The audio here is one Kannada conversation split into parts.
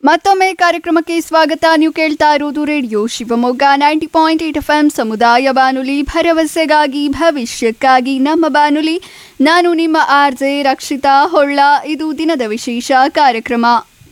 ಮತ್ತೊಮ್ಮೆ ಕಾರ್ಯಕ್ರಮಕ್ಕೆ ಸ್ವಾಗತ ನೀವು ಕೇಳ್ತಾ ಇರುವುದು radio Shivamogga ninety point eight F M ಸಮುದಾಯ ಬಾನುಲಿ ಭರವಸೆಗಾಗಿ ಭವಿಷ್ಯಕ್ಕಾಗಿ ನಮ್ಮ ಬಾನುಲಿ ನಾನು ನಿಮ್ಮ ಆರ್ ಜೆ ರಕ್ಷಿತಾ ಹೊಳ್ಳ ಇದು ದಿನದ ವಿಶೇಷ ಕಾರ್ಯಕ್ರಮ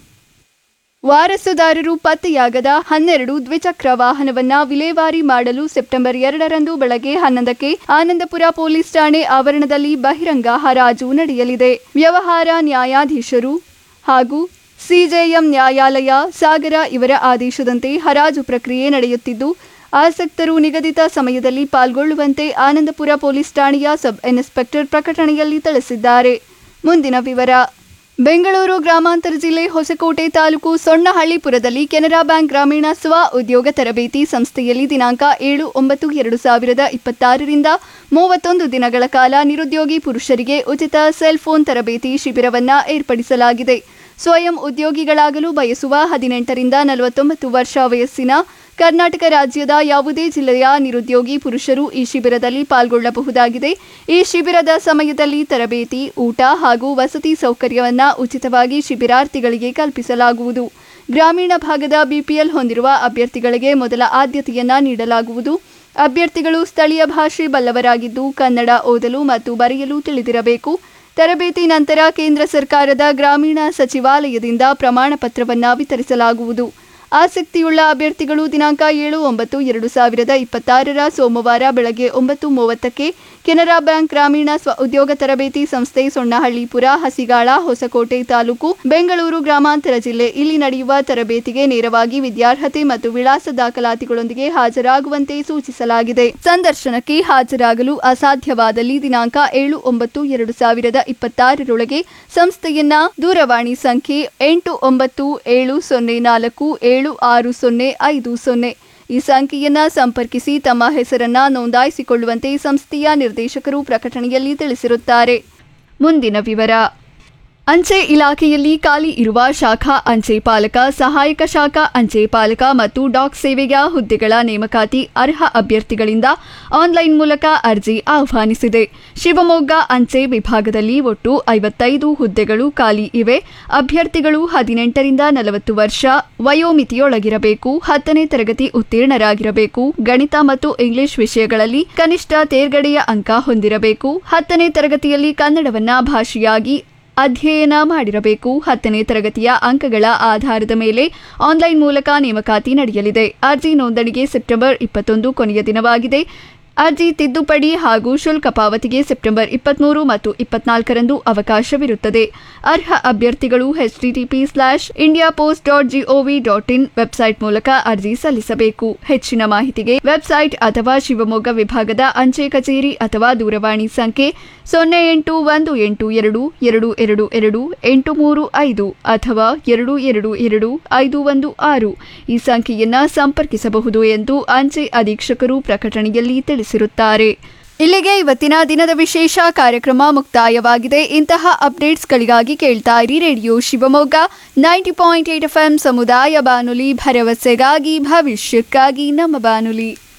ವಾರಸುದಾರರು ಪತ್ತೆಯಾಗದ ಹನ್ನೆರಡು ದ್ವಿಚಕ್ರ ವಾಹನವನ್ನ ವಿಲೇವಾರಿ ಮಾಡಲು ಸೆಪ್ಟೆಂಬರ್ ಎರಡರಂದು ಬೆಳಗ್ಗೆ ಹನ್ನೊಂದಕ್ಕೆ ಆನಂದಪುರ ಪೊಲೀಸ್ ಠಾಣೆ ಆವರಣದಲ್ಲಿ ಬಹಿರಂಗ ಹರಾಜು ನಡೆಯಲಿದೆ ವ್ಯವಹಾರ ನ್ಯಾಯಾಧೀಶರು ಹಾಗೂ ಸಿಜೆಎಂ ನ್ಯಾಯಾಲಯ ಸಾಗರ ಇವರ ಆದೇಶದಂತೆ ಹರಾಜು ಪ್ರಕ್ರಿಯೆ ನಡೆಯುತ್ತಿದ್ದು ಆಸಕ್ತರು ನಿಗದಿತ ಸಮಯದಲ್ಲಿ ಪಾಲ್ಗೊಳ್ಳುವಂತೆ ಆನಂದಪುರ ಪೊಲೀಸ್ ಠಾಣೆಯ ಸಬ್ ಇನ್ಸ್ಪೆಕ್ಟರ್ ಪ್ರಕಟಣೆಯಲ್ಲಿ ತಿಳಿಸಿದ್ದಾರೆ ಮುಂದಿನ ವಿವರ ಬೆಂಗಳೂರು ಗ್ರಾಮಾಂತರ ಜಿಲ್ಲೆ ಹೊಸಕೋಟೆ ತಾಲೂಕು ಸೊಣ್ಣಹಳ್ಳಿಪುರದಲ್ಲಿ ಕೆನರಾ ಬ್ಯಾಂಕ್ ಗ್ರಾಮೀಣ ಸ್ವ ಉದ್ಯೋಗ ತರಬೇತಿ ಸಂಸ್ಥೆಯಲ್ಲಿ ದಿನಾಂಕ ಏಳು ಒಂಬತ್ತು ಎರಡು ಸಾವಿರದ ಇಪ್ಪತ್ತಾರರಿಂದ ಮೂವತ್ತೊಂದು ದಿನಗಳ ಕಾಲ ನಿರುದ್ಯೋಗಿ ಪುರುಷರಿಗೆ ಉಚಿತ ಸೆಲ್ ಫೋನ್ ತರಬೇತಿ ಶಿಬಿರವನ್ನ ಏರ್ಪಡಿಸಲಾಗಿದೆ ಸ್ವಯಂ ಉದ್ಯೋಗಿಗಳಾಗಲು ಬಯಸುವ ಹದಿನೆಂಟರಿಂದ ನಲವತ್ತೊಂಬತ್ತು ವರ್ಷ ವಯಸ್ಸಿನ ಕರ್ನಾಟಕ ರಾಜ್ಯದ ಯಾವುದೇ ಜಿಲ್ಲೆಯ ನಿರುದ್ಯೋಗಿ ಪುರುಷರು ಈ ಶಿಬಿರದಲ್ಲಿ ಪಾಲ್ಗೊಳ್ಳಬಹುದಾಗಿದೆ ಈ ಶಿಬಿರದ ಸಮಯದಲ್ಲಿ ತರಬೇತಿ ಊಟ ಹಾಗೂ ವಸತಿ ಸೌಕರ್ಯವನ್ನ ಉಚಿತವಾಗಿ ಶಿಬಿರಾರ್ಥಿಗಳಿಗೆ ಕಲ್ಪಿಸಲಾಗುವುದು ಗ್ರಾಮೀಣ ಭಾಗದ ಬಿಪಿಎಲ್ ಹೊಂದಿರುವ ಅಭ್ಯರ್ಥಿಗಳಿಗೆ ಮೊದಲ ಆದ್ಯತೆಯನ್ನ ನೀಡಲಾಗುವುದು ಅಭ್ಯರ್ಥಿಗಳು ಸ್ಥಳೀಯ ಭಾಷೆ ಬಲ್ಲವರಾಗಿದ್ದು ಕನ್ನಡ ಓದಲು ಮತ್ತು ಬರೆಯಲು ತಿಳಿದಿರಬೇಕು ತರಬೇತಿ ನಂತರ ಕೇಂದ್ರ ಸರ್ಕಾರದ ಗ್ರಾಮೀಣ ಸಚಿವಾಲಯದಿಂದ ಪ್ರಮಾಣ ಪತ್ರವನ್ನ ವಿತರಿಸಲಾಗುವುದು ಆಸಕ್ತಿಯುಳ್ಳ ಅಭ್ಯರ್ಥಿಗಳು ದಿನಾಂಕ ಏಳು ಒಂಬತ್ತು ಎರಡು ಸಾವಿರದ ಇಪ್ಪತ್ತಾರರ ಸೋಮವಾರ ಬೆಳಗ್ಗೆ ಒಂಬತ್ತು ಮೂವತ್ತಕ್ಕೆ ಕೆನರಾ ಬ್ಯಾಂಕ್ ಗ್ರಾಮೀಣ ಸ್ವ ಉದ್ಯೋಗ ತರಬೇತಿ ಸಂಸ್ಥೆ ಸೊಣ್ಣಹಳ್ಳಿಪುರ ಹಸಿಗಾಳ ಹೊಸಕೋಟೆ ತಾಲೂಕು ಬೆಂಗಳೂರು ಗ್ರಾಮಾಂತರ ಜಿಲ್ಲೆ ಇಲ್ಲಿ ನಡೆಯುವ ತರಬೇತಿಗೆ ನೇರವಾಗಿ ವಿದ್ಯಾರ್ಹತೆ ಮತ್ತು ವಿಳಾಸ ದಾಖಲಾತಿಗಳೊಂದಿಗೆ ಹಾಜರಾಗುವಂತೆ ಸೂಚಿಸಲಾಗಿದೆ ಸಂದರ್ಶನಕ್ಕೆ ಹಾಜರಾಗಲು ಅಸಾಧ್ಯವಾದಲ್ಲಿ ದಿನಾಂಕ ಏಳು ಒಂಬತ್ತು ಎರಡು ಸಾವಿರದ ಇಪ್ಪತ್ತಾರರೊಳಗೆ ಸಂಸ್ಥೆಯನ್ನ ದೂರವಾಣಿ ಸಂಖ್ಯೆ ಎಂಟು ಒಂಬತ್ತು ಏಳು ಸೊನ್ನೆ ನಾಲ್ಕು ಏಳು ಆರು ಸೊನ್ನೆ ಐದು ಸೊನ್ನೆ ಈ ಸಂಖ್ಯೆಯನ್ನ ಸಂಪರ್ಕಿಸಿ ತಮ್ಮ ಹೆಸರನ್ನ ನೋಂದಾಯಿಸಿಕೊಳ್ಳುವಂತೆ ಸಂಸ್ಥೆಯ ನಿರ್ದೇಶಕರು ಪ್ರಕಟಣೆಯಲ್ಲಿ ತಿಳಿಸಿರುತ್ತಾರೆ ಮುಂದಿನ ವಿವರ ಅಂಚೆ ಇಲಾಖೆಯಲ್ಲಿ ಖಾಲಿ ಇರುವ ಶಾಖಾ ಅಂಚೆ ಪಾಲಕ ಸಹಾಯಕ ಶಾಖಾ ಅಂಚೆ ಪಾಲಕ ಮತ್ತು ಡಾಕ್ ಸೇವೆಯ ಹುದ್ದೆಗಳ ನೇಮಕಾತಿ ಅರ್ಹ ಅಭ್ಯರ್ಥಿಗಳಿಂದ ಆನ್ಲೈನ್ ಮೂಲಕ ಅರ್ಜಿ ಆಹ್ವಾನಿಸಿದೆ ಶಿವಮೊಗ್ಗ ಅಂಚೆ ವಿಭಾಗದಲ್ಲಿ ಒಟ್ಟು ಐವತ್ತೈದು ಹುದ್ದೆಗಳು ಖಾಲಿ ಇವೆ ಅಭ್ಯರ್ಥಿಗಳು ಹದಿನೆಂಟರಿಂದ ನಲವತ್ತು ವರ್ಷ ವಯೋಮಿತಿಯೊಳಗಿರಬೇಕು ಹತ್ತನೇ ತರಗತಿ ಉತ್ತೀರ್ಣರಾಗಿರಬೇಕು ಗಣಿತ ಮತ್ತು ಇಂಗ್ಲಿಷ್ ವಿಷಯಗಳಲ್ಲಿ ಕನಿಷ್ಠ ತೇರ್ಗಡೆಯ ಅಂಕ ಹೊಂದಿರಬೇಕು ಹತ್ತನೇ ತರಗತಿಯಲ್ಲಿ ಕನ್ನಡವನ್ನ ಭಾಷೆಯಾಗಿ ಅಧ್ಯಯನ ಮಾಡಿರಬೇಕು ಹತ್ತನೇ ತರಗತಿಯ ಅಂಕಗಳ ಆಧಾರದ ಮೇಲೆ ಆನ್ಲೈನ್ ಮೂಲಕ ನೇಮಕಾತಿ ನಡೆಯಲಿದೆ ಅರ್ಜಿ ನೋಂದಣಿಗೆ ಸೆಪ್ಟೆಂಬರ್ ಇಪ್ಪತ್ತೊಂದು ಕೊನೆಯ ದಿನವಾಗಿದೆ ಅರ್ಜಿ ತಿದ್ದುಪಡಿ ಹಾಗೂ ಶುಲ್ಕ ಪಾವತಿಗೆ ಸೆಪ್ಟೆಂಬರ್ ಇಪ್ಪತ್ಮೂರು ಮತ್ತು ಇಪ್ಪತ್ನಾಲ್ಕರಂದು ಅವಕಾಶವಿರುತ್ತದೆ ಅರ್ಹ ಅಭ್ಯರ್ಥಿಗಳು HTTP slash India post dot GOV dot in website ಮೂಲಕ ಅರ್ಜಿ ಸಲ್ಲಿಸಬೇಕು ಹೆಚ್ಚಿನ ಮಾಹಿತಿಗೆ ವೆಬ್ಸೈಟ್ ಅಥವಾ ಶಿವಮೊಗ್ಗ ವಿಭಾಗದ ಅಂಚೆ ಕಚೇರಿ ಅಥವಾ ದೂರವಾಣಿ ಸಂಖ್ಯೆ ಸೊನ್ನೆ ಎಂಟು ಒಂದು ಎಂಟು ಎರಡು ಎರಡು ಎರಡು ಎರಡು ಎಂಟು ಮೂರು ಐದು ಅಥವಾ ಎರಡು ಎರಡು ಎರಡು ಐದು ಒಂದು ಆರು ಈ ಸಂಖ್ಯೆಯನ್ನ ಸಂಪರ್ಕಿಸಬಹುದು ಎಂದು ಅಂಚೆ ಅಧೀಕ್ಷಕರು ಪ್ರಕಟಣೆಯಲ್ಲಿ ತಿಳಿಸಿರುತ್ತಾರೆ ಇಲ್ಲಿಗೆ ಇವತ್ತಿನ ದಿನದ ವಿಶೇಷ ಕಾರ್ಯಕ್ರಮ ಮುಕ್ತಾಯವಾಗಿದೆ ಇಂತಹ ಅಪ್ಡೇಟ್ಸ್ಗಳಿಗಾಗಿ ಕೇಳ್ತಾ ಇರಿ radio Shivamogga ninety point eight F M ಸಮುದಾಯ ಬಾನುಲಿ ಭರವಸೆಗಾಗಿ ಭವಿಷ್ಯಕ್ಕಾಗಿ ನಮ್ಮ ಬಾನುಲಿ